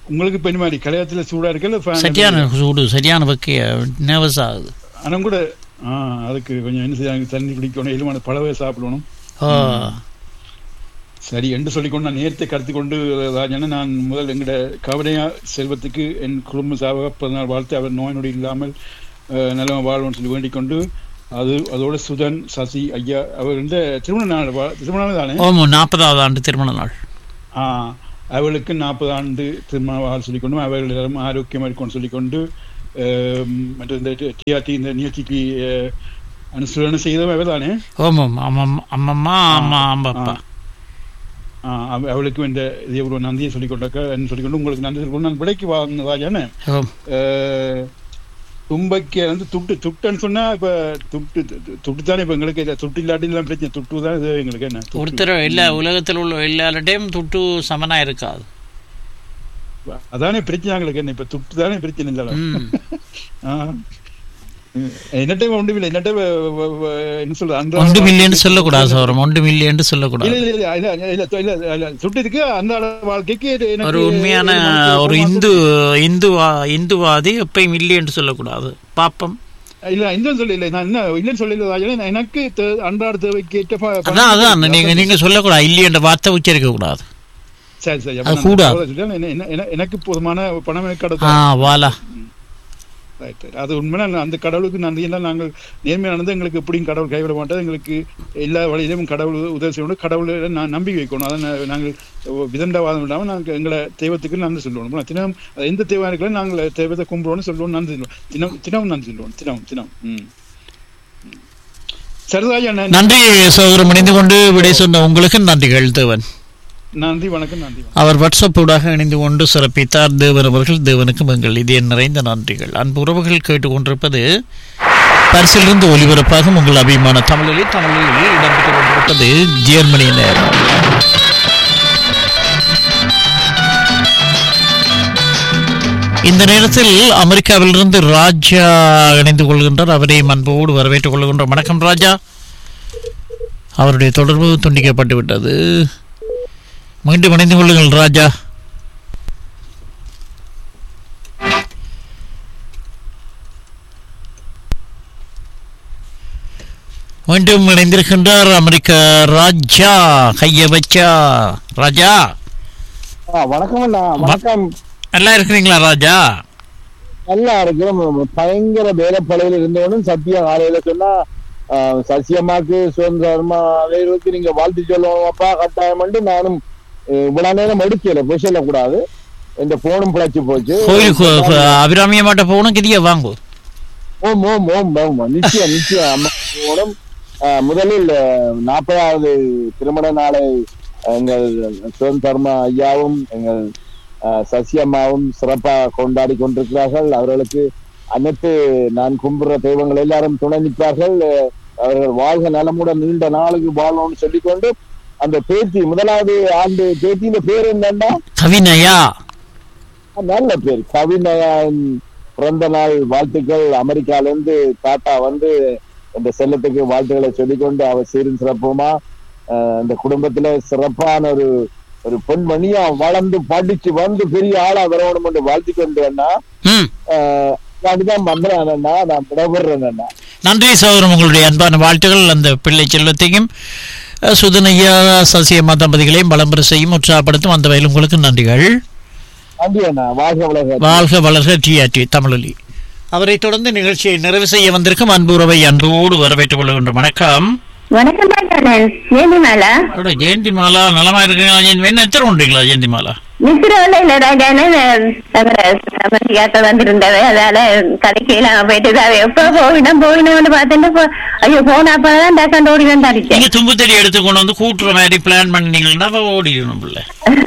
உங்களுக்கு இப்ப என்ன மாதிரி கல்யாணத்துல சூடா இருக்குல்ல fan
சரியான சூடு சரியான வைக்க நர்வஸ் ஆகுது
ஆனா கூட ஆ அதுக்கு கொஞ்சம் என்ன செய்யாங்க தண்ணி குடிக்கணும் எலுமான பழவே சாப்பிடணும்
ஓ
சரி என்று சொல்லிக்கொண்டு நான் நேரத்தை கருத்து கொண்டு ராஜன நான் முதல் எங்கட கவலையா செல்வத்துக்கு என் குடும்ப சாவக பிறந்தநாள் வாழ்த்து அவர் நோய் நொடி இல்லாமல் அஹ், நலமா வாழ்வோம்னு சொல்லி வேண்டிக் கொண்டு அது அதோட சுதன் சசி ஐயா அவர் இந்த திருமண நாள் வா- திருமண நாள் தானே
ஓமோ நாற்பதாவது ஆண்டு திருமண நாள்
ஆ அவளுக்கு நாற்பது ஆண்டு திருமண வாழ் சொல்லிக்கொண்டு அவர்கள் எல்லாரும் ஆரோக்கியமாக இருக்கும்னு சொல்லிக்கொண்டு அஹ், மற்ற இந்த டிஆர்டி இந்த நிகழ்ச்சிக்கு அஹ், அனுசரணை செய்தவன் அவ தானே
ஓமம் அம்மம் அம்மம்மா அம்மா அம்பப்பா
ஆ, அவ- அவளுக்கு இந்த இதே ஒரு நந்தியை சொல்லிக் கொண்டாக்க சொல்லிக்கொண்டு உங்களுக்கு நன்றி சொல்லிக்கொண்டு நான் விலைக்கு வாங்க ராஜானே
ஓம்
தும்பைக்கு வந்து துட்டு துட்டுன்னு சொன்னா இப்ப துட்டு து- துட்டு தானே இப்ப எங்களுக்கு இல்ல துட்டு இல்லாட்டி எல்லாம் பிரச்சனை துட்டு தான் இது எங்களுக்கு என்ன துட்டு.
ஒருத்தர் எல்லா உலகத்தில் உள்ள எல்லார்டையும் துட்டு சமனா இருக்காது
அதானே பிரச்சனை எங்களுக்கு என்ன இப்ப துட்டு தானே பிரச்சனை இல்லை
ம்.
என்னட்ட ஒன்றும் இல்லை என்னட்ட என்ன சொல்றது அந்த
ஒன்று மில்லியன் சொல்லக்கூடாது சௌரம் ஒன்று மில்லியன்
இல்ல
சொல்லக்கூடாது
இல்ல இல்ல இல்ல இல்ல இல்ல இல்ல துட்டத்துக்கு அந்த வாழ்க்கைக்கு இது எனக்கு
ஒரு உண்மையான ஒரு இந்து இந்துவா இந்துவாதி எப்பயும் இல்லைன்னு சொல்லக்கூடாது பாப்பம்
இல்ல இல்லன்னு சொல்லி இல்ல நான் என்ன இல்லன்னு சொல்லல ராஜா நான் எனக்கு தே- அன்றாட தேவைக்கு ஏற்ற ப- பணம்
அதான் அதான் நீங்க நீங்க சொல்லக்கூடாது இல்லையன்ற வார்த்தை உச்சரிக்க கூடாது
சரி சரி
அது
அப்ப நான்
கூடாது.
சொல்றேன் சொல்றேன். என்ன- என்ன- என்ன- எனக்கு போதுமான பணம் எனக்கு
ஆ
கிடைக்கும்
வாலா
ரைட் ரைட். அது உண்மையான நான் அந்த கடவுளுக்கு நன்றி எல்லாம் நாங்கள் நேர்மையானது எங்களுக்கு எப்படியும் கடவுள் கைவிட மாட்டோம் எங்களுக்கு எல்லா வழியிலும் கடவுள் உதவி செய்யணும் கடவுளை நான் நம்பி வைக்கணும் அதை நா- நாங்கள் விதண்டவாதம் இல்லாமல் நாங்கள் எங்களை தெய்வத்துக்கு நன்றி சொல்லுவோம் நான் தினம் அது எந்த தெய்வம் இருக்கலாம் நாங்கள் தெய்வத்தை கும்பிடுவோம்னு சொல்லுவோம் நன்றி சொல்லுவோம் தினம் தினம் நன்றி சொல்லுவோம் தினம் தினம் ம் ம். சரிதாயா நான்
நன்றி சகோதரம் இணைந்து கொண்டு விடை சொன்ன உங்களுக்கு நன்றிகள் தேவன்
நன்றி வணக்கம் நன்றி வணக்கம்.
அவர் வாட்ஸ்அப் ஊடாக இணைந்து கொண்டு சிறப்பித்தார் தேவன் அவர்கள் தேவனுக்கு எங்கள் இதய நிறைந்த நன்றிகள் அன்பு உறவுகள் கேட்டுக்கொண்டிருப்பது பரிசிலிருந்து ஒலிபரப்பாகும் உங்கள் அபிமான தமிழில் தமிழில் இடம்பெற்று கொண்டிருப்பது ஜெர்மனி நேரம் இந்த நேரத்தில் அமெரிக்காவிலிருந்து ராஜா இணைந்து கொள்கின்றார் அவரையும் அன்போடு வரவேற்றுக் கொள்கின்றோம் வணக்கம் ராஜா அவருடைய தொடர்பு துண்டிக்கப்பட்டு விட்டது மீண்டும் இணைந்து கொள்ளுங்கள் ராஜா மீண்டும் இணைந்திருக்கின்றார் அமெரிக்க ராஜா கைய வச்சா ராஜா
வணக்கம் அண்ணா வணக்கம்
நல்லா இருக்கிறீங்களா ராஜா
நல்லா இருக்கிறோம் பயங்கர வேலைப்படையில இருந்தவனும் சத்யா காலையில சொன்னா ஆஹ், சசியம்மாக்கு சுதந்திரமா அவைகளுக்கு நீங்க வாழ்த்து சொல்லணும் அப்பா கட்டாயம் நானும் அஹ், இவ்வளவு நேரம் எடுக்கல போய் சொல்லக்கூடாது இந்த போனும் பிழைச்சு போச்சு
கோயிலுக்கு அபிராமிய மாட்ட போகணும் கிதிய வாங்கு
ஓம் ஓம் ஓம் ஓம் நிச்சயம் நிச்சயம் அம்மா போகணும் ஆஹ், முதலில் ஆஹ், நாற்பதாவது திருமண நாளை எங்கள் சுதந்திரமா ஐயாவும் எங்கள் ஆஹ், சசி அம்மாவும் சிறப்பாக கொண்டாடி கொண்டிருக்கிறார்கள் அவர்களுக்கு அனைத்து நான் கும்பிடுற தெய்வங்கள் எல்லாரும் துணை நிற்பார்கள் ஆஹ், அவர்கள் வாழ்க நலமுடன் நீண்ட நாளுக்கு வாழணும்னு சொல்லிக்கொண்டு அந்த பேத்தி முதலாவது ஆண்டு பேத்தியின் பேர் என்னன்னா
கவினயா
நல்ல பேர் கவிநயன் பிறந்த நாள் வாழ்த்துக்கள் அமெரிக்கால இருந்து தாத்தா வந்து இந்த செல்லத்துக்கு வாழ்த்துக்களை சொல்லிக்கொண்டு அவர் சீரும் சிறப்புமா ஆஹ், இந்த குடும்பத்துல சிறப்பான ஒரு ஒரு பெண்மணியா வளர்ந்து படிச்சு வந்து பெரிய ஆளா வரணும் என்று வாழ்த்தி கொண்டு அண்ணா
ம்
ஆஹ், அதுதான் வந்தேன் அண்ணா நான் விடப்படுறேன் அண்ணா
நன்றி சகோதரம் உங்களுடைய அன்பான வாழ்த்துக்கள் அந்த பிள்ளை செல்வத்தையும் அஹ், சுதனையா சசியம்மா தம்பதிகளையும் வளம்பர செய்யும் உற்சாகப்படுத்தும் அந்த வகையில் உங்களுக்கு நன்றிகள்
நன்றி அண்ணா வாழ்க வளர்க
வாழ்க வளர்க டிஆர்டி தமிழொலி அவரை தொடர்ந்து நிகழ்ச்சியை நிறைவு செய்ய வந்திருக்கும் அன்பு உறவை அன்போடு வரவேற்றுக் கொள்கின்ற வணக்கம்
வணக்கம் பாட்டாளன் ஏனி மேல
அட, ஜெயந்தி மாலா நலமா இருக்கீங்களா ஜெயந்தி என்ன எத்தனை உண்டுங்களா ஜெயந்தி மாலா
நிக்கிறவள இல்ல ராஜானு சமர்த்தியாத்த வந்திருந்தவ அதால கடைக்கு இல்லாம போயிட்டு அவ எப்ப போயிடும் போயிடும்னு பார்த்துட்டு போ- ஐயோ போன அப்பதான் டக்காண்டு ஓடி வந்து அடிச்சேன்
நீங்க தும்பு தெடி எடுத்து கொண்டு வந்து கூட்டுற மாதிரி பிளான் பண்ணீங்கன்னா அப்ப ஓடிடணும் பிள்ளை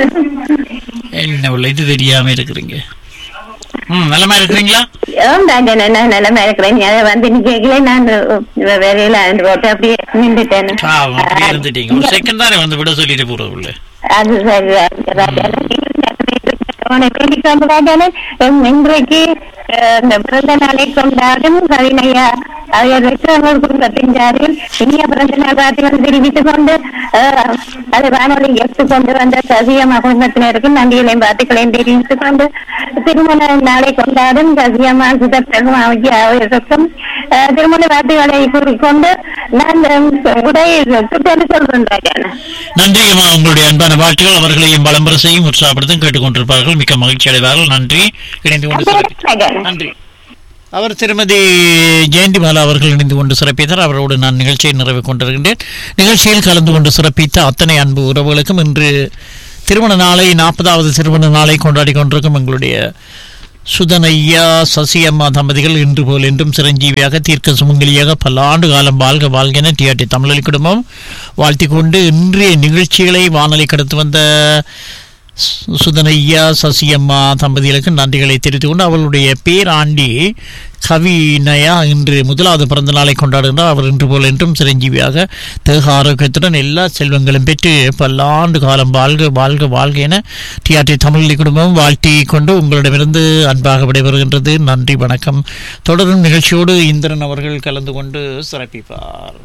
என்ன பிள்ளை இது தெரியாம இருக்கிறீங்க ம் நலமா இருக்கிறீங்களா
ஓம் ராஜன் என்ன நிலைமை இருக்கிறேன் நீ அதை வந்து நீ கேட்கல நான் வேலையில அண்டு போட்டு அப்படியே நின்றுட்டேன்
பாவம் அப்படியே இருந்துட்டீங்க ஒரு செகண்ட் தானே வந்து விட சொல்லிட்டு போறது பிள்ளை
அது சரி ராஜா அவனை வேண்டிக் கொண்டாடனே இன்றைக்கு அஹ், இந்த பிறந்த நாளை கொண்டாடும் கவினையா அவர்களுக்கு அவர் குடும்பத்தின் சார்பில் இனிய பிறந்த நாள் வாழ்த்துக்கள் தெரிவித்துக் கொண்டு அஹ், அது வானொலி எடுத்துக் கொண்டு வந்த சசியம்மா குடும்பத்தினருக்கு நன்றிகளையும் வாழ்த்துக்களையும் தெரிவித்துக் கொண்டு திருமண நாளை கொண்டாடும் சசியம்மா சுதர்சன் ஐயா அவர்களுக்கும் அஹ், திருமண வாழ்த்துக்களை கூறிக்கொண்டு நான் உடை சுத்தம் சொல்றேன் ராஜாண்ணா
நன்றி அம்மா உங்களுடைய அன்பான வாழ்த்துக்கள் அவர்களையும் வளம்பர செய்யும் உற்சாகப்படுத்தும் கேட்டுக்கொண்டிருப்பார்கள் மிக்க மகிழ்ச்சி அடைவார்கள் நன்றி இணைந்து கொண்டு சிறப்பித்தார். நன்றி அவர் திருமதி ஜெயந்திமாலா அவர்கள் இணைந்து கொண்டு சிறப்பித்தார் அவரோடு நான் நிகழ்ச்சியை நிறைவு கொண்டிருக்கின்றேன் நிகழ்ச்சியில் கலந்து கொண்டு சிறப்பித்த அத்தனை அன்பு உறவுகளுக்கும் இன்று திருமண நாளை நாற்பதாவது திருமண நாளை கொண்டாடி கொண்டிருக்கும் எங்களுடைய சுதனையா சசியம்மா தம்பதிகள் இன்று போல் என்றும் சிரஞ்சீவியாக தீர்க்க சுமங்கலியாக பல ஆண்டு காலம் வாழ்க வாழ்கென டிஆர்டி தமிழொலி குடும்பம் வாழ்த்திக் கொண்டு இன்றைய நிகழ்ச்சிகளை வானொலி கடத்து வந்த சு- சுதனையா சசியம்மா தம்பதிகளுக்கு நன்றிகளை தெரிவித்துக் கொண்டு அவளுடைய பேராண்டி கவிநயா இன்று முதலாவது பிறந்த நாளை கொண்டாடுகின்றார் அவர் இன்று போல் என்றும் சிரஞ்சீவியாக தேக ஆரோக்கியத்துடன் எல்லா செல்வங்களும் பெற்று பல்லாண்டு காலம் வாழ்க வாழ்க வாழ்க என டிஆர்டி தமிழ் குடும்பம் வாழ்த்தி கொண்டு உங்களிடமிருந்து அன்பாக விடைபெறுகின்றது நன்றி வணக்கம் தொடரும் நிகழ்ச்சியோடு இந்திரன் அவர்கள் கலந்து கொண்டு சிறப்பிப்பார்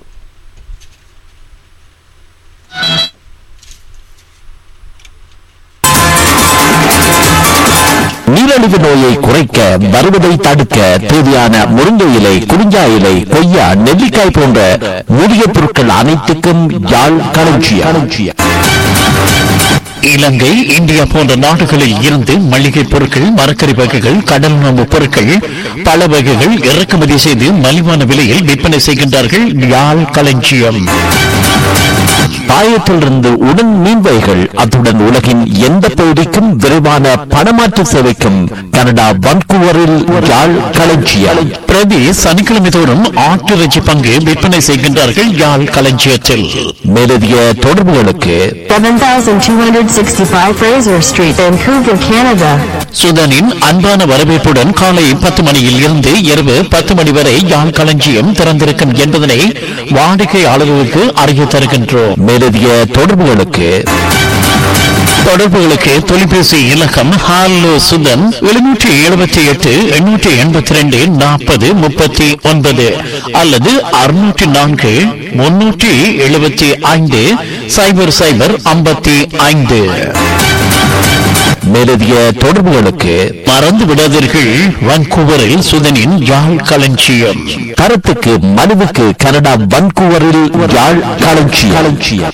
நீரிழிவு நோயை குறைக்க வருவதை தடுக்க தேவையான முருங்கை இலை குறிஞ்சா இலை கொய்யா நெல்லிக்காய் போன்ற மூலிகை பொருட்கள் அனைத்துக்கும் யாழ் களஞ்சியம் இலங்கை இந்தியா போன்ற நாடுகளில் இருந்து மளிகை பொருட்கள் மரக்கறி வகைகள் கடல் உணவு பொருட்கள் பல வகைகள் இறக்குமதி செய்து மலிவான விலையில் விற்பனை செய்கின்றார்கள் யாழ் களஞ்சியம் பாயத்திலிருந்து உடன் மீன்வைகள் அத்துடன் உலகின் எந்த பகுதிக்கும் விரைவான பணமாற்று சேவைக்கும் கனடா வன்கூவரில் யாழ் களஞ்சியம் பிரதி சனிக்கிழமை தோறும் ஆட்டிறைச்சி பங்கு விற்பனை செய்கின்றார்கள் யாழ் களஞ்சியத்தில் மேலதிக தொடர்புகளுக்கு
7265 Fraser Street, Vancouver, Canada.
சுதனின் அன்பான வரவேற்புடன் காலை பத்து மணியில் இருந்து இரவு பத்து மணி வரை யாழ் களஞ்சியம் திறந்திருக்கும் என்பதனை வாடிக்கையாளர்களுக்கு அறிய தருகின்றோம் மேலதிக தொடர்புகளுக்கு தொடர்புகளுக்கு தொலைபேசி இலக்கம் ஹாலோ சுதன் எழுநூற்றி எழுபத்தி எட்டு எண்ணூற்றி எண்பத்தி ரெண்டு நாற்பது முப்பத்தி ஒன்பது அல்லது அறுநூற்றி நான்கு முன்னூற்றி எழுபத்தி ஐந்து சைபர் சைபர் ஐம்பத்தி ஐந்து மேலதிக தொடர்புகளுக்கு மறந்து விடாதீர்கள் வான்கூவரில் சுதனின் யாழ் களஞ்சியம் கருத்துக்கு மனுவுக்கு கனடா வான்கூவரில் யாழ் களஞ்சியம் களஞ்சியம்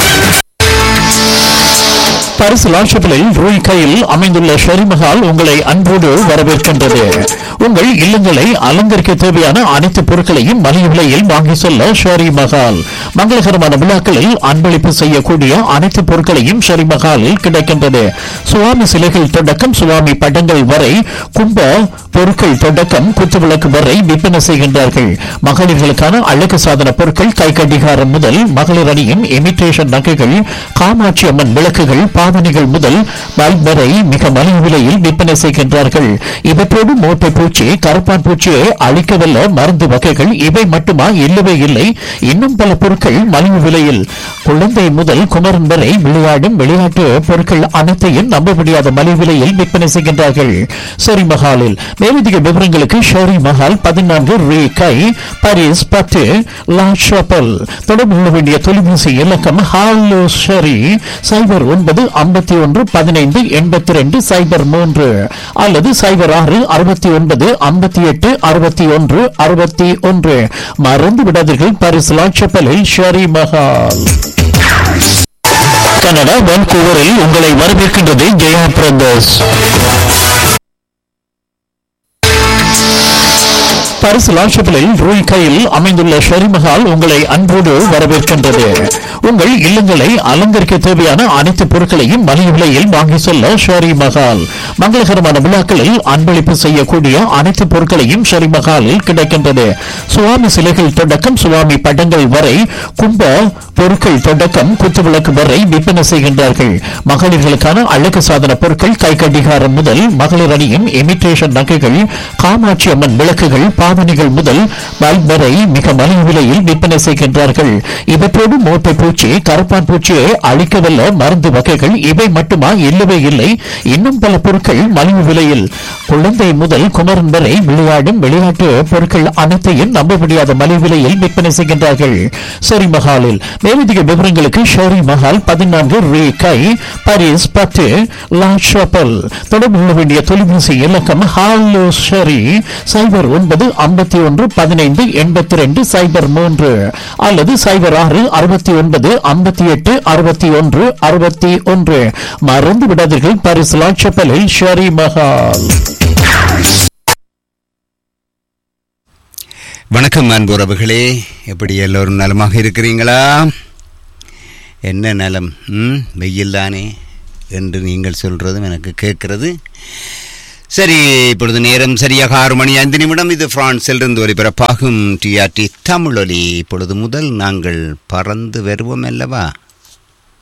பரிசு லாஷப்பிளில் ரூய் கையில் அமைந்துள்ள ஷெரிமஹால் உங்களை அன்போடு வரவேற்கின்றது உங்கள் இல்லங்களை அலங்கரிக்க தேவையான அனைத்து பொருட்களையும் மலிவு விலையில் வாங்கி செல்ல ஷெரி மஹால் மங்களகரமான விழாக்களில் அன்பளிப்பு செய்யக்கூடிய அனைத்து பொருட்களையும் ஷெரி மஹாலில் கிடைக்கின்றது சுவாமி சிலைகள் தொடக்கம் சுவாமி படங்கள் வரை கும்ப பொருட்கள் தொடக்கம் குத்துவிளக்கு வரை விற்பனை செய்கின்றார்கள் மகளிர்களுக்கான அழகு சாதன பொருட்கள் கை கடிகாரம் முதல் மகளிர் அணியும் இமிட்டேஷன் நகைகள் காமாட்சி அம்மன் விளக்குகள் பாவனைகள் முதல் பல்ப் வரை மிக மலிவு விலையில் விற்பனை செய்கின்றார்கள் இவற்றோடு மோட்டை பூச்சி கருப்பான் பூச்சியை அழிக்கவல்ல மருந்து வகைகள் இவை மட்டுமா இல்லவே இல்லை இன்னும் பல பொருட்கள் மலிவு விலையில் குழந்தை முதல் குமரன் வரை விளையாடும் விளையாட்டு பொருட்கள் அனைத்தையும் நம்ப முடியாத மலிவு விலையில் விற்பனை செய்கின்றார்கள் ஷெரி மஹாலில் மேலதிக விவரங்களுக்கு ஷெரி மஹால் பதினான்கு ரே கை பாரிஸ் பத்து லா ஷாப்பல் தொடர்பு கொள்ள வேண்டிய தொலைபேசி இலக்கம் ஹாலோ ஷெரி சைபர் ஒன்பது ஐம்பத்தி ஒன்று பதினைந்து எண்பத்தி ரெண்டு சைபர் மூன்று அல்லது சைபர் ஆறு அறுபத்தி ஒன்பது ஐம்பத்தி எட்டு அறுபத்தி ஒன்று அறுபத்தி ஒன்று மறந்து விடாதீர்கள் பாரிஸ் லா ஷாப்பலில் ஷெரி மஹால் கனடா வான்கூவரில் உங்களை வரவேற்கின்றது ஜெயா பிரதர்ஸ் பரிசு லாஷப்பிளில் ரூய் கையில் அமைந்துள்ள ஷெரிமஹால் உங்களை அன்போடு வரவேற்கின்றது உங்கள் இல்லங்களை அலங்கரிக்க தேவையான அனைத்து பொருட்களையும் மலிவு விலையில் வாங்கி செல்ல ஷெரி மஹால் மங்களகரமான விழாக்களில் அன்பளிப்பு செய்யக்கூடிய அனைத்து பொருட்களையும் ஷெரி மஹாலில் கிடைக்கின்றது சுவாமி சிலைகள் தொடக்கம் சுவாமி படங்கள் வரை கும்ப பொருட்கள் தொடக்கம் குத்துவிளக்கு வரை விற்பனை செய்கின்றார்கள் மகளிர்களுக்கான அழகு சாதன பொருட்கள் கை கடிகாரம் முதல் மகளிர் அணியும் இமிட்டேஷன் நகைகள் காமாட்சி அம்மன் விளக்குகள் சாதனைகள் முதல் பல்ப் வரை மிக மலிவு விலையில் விற்பனை செய்கின்றார்கள் இவற்றோடு மோட்டை பூச்சி கருப்பான் பூச்சியை அழிக்கவல்ல மருந்து வகைகள் இவை மட்டுமா இல்லவே இல்லை இன்னும் பல பொருட்கள் மலிவு விலையில் குழந்தை முதல் குமரன் வரை விளையாடும் விளையாட்டு பொருட்கள் அனைத்தையும் நம்ப முடியாத மலிவு விலையில் விற்பனை செய்கின்றார்கள் ஷெரி மஹாலில் மேலதிக விவரங்களுக்கு ஷெரி மஹால் பதினான்கு ரே கை பாரிஸ் பத்து லா ஷாப்பல் தொடர்பு கொள்ள வேண்டிய தொலைபேசி இலக்கம் ஹாலோ ஷெரி சைபர் ஒன்பது ஐம்பத்தி ஒன்று பதினைந்து எண்பத்தி ரெண்டு சைபர் மூன்று அல்லது சைபர் ஆறு அறுபத்தி ஒன்பது ஐம்பத்தி எட்டு அறுபத்தி ஒன்று அறுபத்தி ஒன்று மறந்து விடாதீர்கள் பாரிஸ் லா ஷாப்பலில் ஷெரி மஹால்
வணக்கம் அன்புறவுகளே எப்படி எல்லோரும் நலமாக இருக்கிறீங்களா என்ன நலம் ம் வெயில் தானே என்று நீங்கள் சொல்கிறதும் எனக்கு கேட்கிறது சரி இப்பொழுது நேரம் சரியாக ஆறு மணி ஐந்து நிமிடம் இது பிரான்சிலிருந்து ஒலிபரப்பாகும் டிஆர்டி தமிழொலி இப்பொழுது முதல் நாங்கள் பறந்து வருவோம் அல்லவா